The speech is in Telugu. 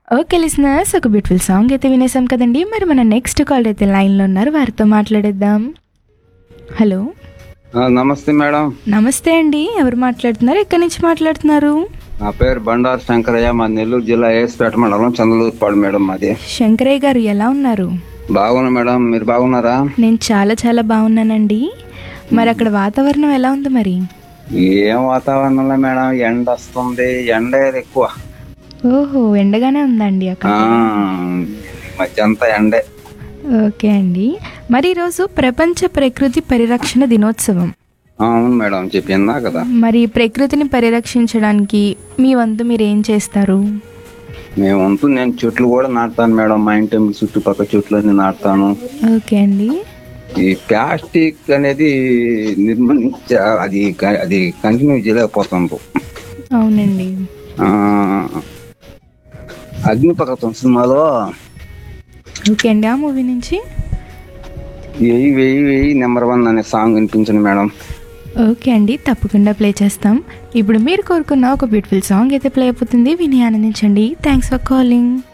ఓకే లిసినర్స్ ఒక బ్యూటిఫుల్ సాంగ్ అయితే వినేసాం కదండి మరి మన నెక్స్ట్ కాల్ అయితే లైన్లో ఉన్నారు వారితో మాట్లాడేద్దాం హలో ఆ, నమస్తే మేడం నమస్తే అండి ఎవరు మాట్లాడుతున్నారు ఎక్కడి నుంచి మాట్లాడుతున్నారు నా పేరు బండారు శంకరయ్య మా నెల్లూరు జిల్లా ఏసుపేట మండలం చంద్రలూరుపాడు మేడం మాది శంకరయ్య గారు ఎలా ఉన్నారు బాగున్నా మేడం మీరు బాగున్నారా నేను చాలా చాలా బాగున్నానండి మరి అక్కడ వాతావరణం ఎలా ఉంది మరి ఏం వాతావరణంలో మేడం ఎండ వస్తుంది ఎండ ఎక్కువ ఓహో ఎండగానే ఉందండి అక్కడ ఆ, మధ్య అంతా ఎండే ఓకే అండి మరి ఈరోజు ప్రపంచ ప్రకృతి పరిరక్షణ దినోత్సవం ఆ, అవును మేడం చెప్పిందా కదా మరి ప్రకృతిని పరిరక్షించడానికి మీ వంతు మీరు ఏం చేస్తారు మేము వంతు నేను చెట్లు కూడా నాటుతాను మేడం మా ఇంటి చుట్టుపక్కల చెట్లు అన్ని నాటుతాను ఓకే అండి ఈ ప్లాస్టిక్ అనేది నిర్మించ అది క- అది కంటిన్యూ చేయలేకపోతుంది అవునండి ఆ, అగ్నిపర్వతం సినిమాలో ఓకే అండి ఆ మూవీ నుంచి వెయ్యి వెయ్యి వెయ్యి నెంబర్ వన్ అనే సాంగ్ వినిపించండి మేడం ఓకే అండి తప్పకుండా ప్లే చేస్తాం ఇప్పుడు మీరు కోరుకున్న ఒక బ్యూటిఫుల్ సాంగ్ అయితే ప్లే అయిపోతుంది విని ఆనందించండి థ్యాంక్స్ ఫర్ కాలింగ్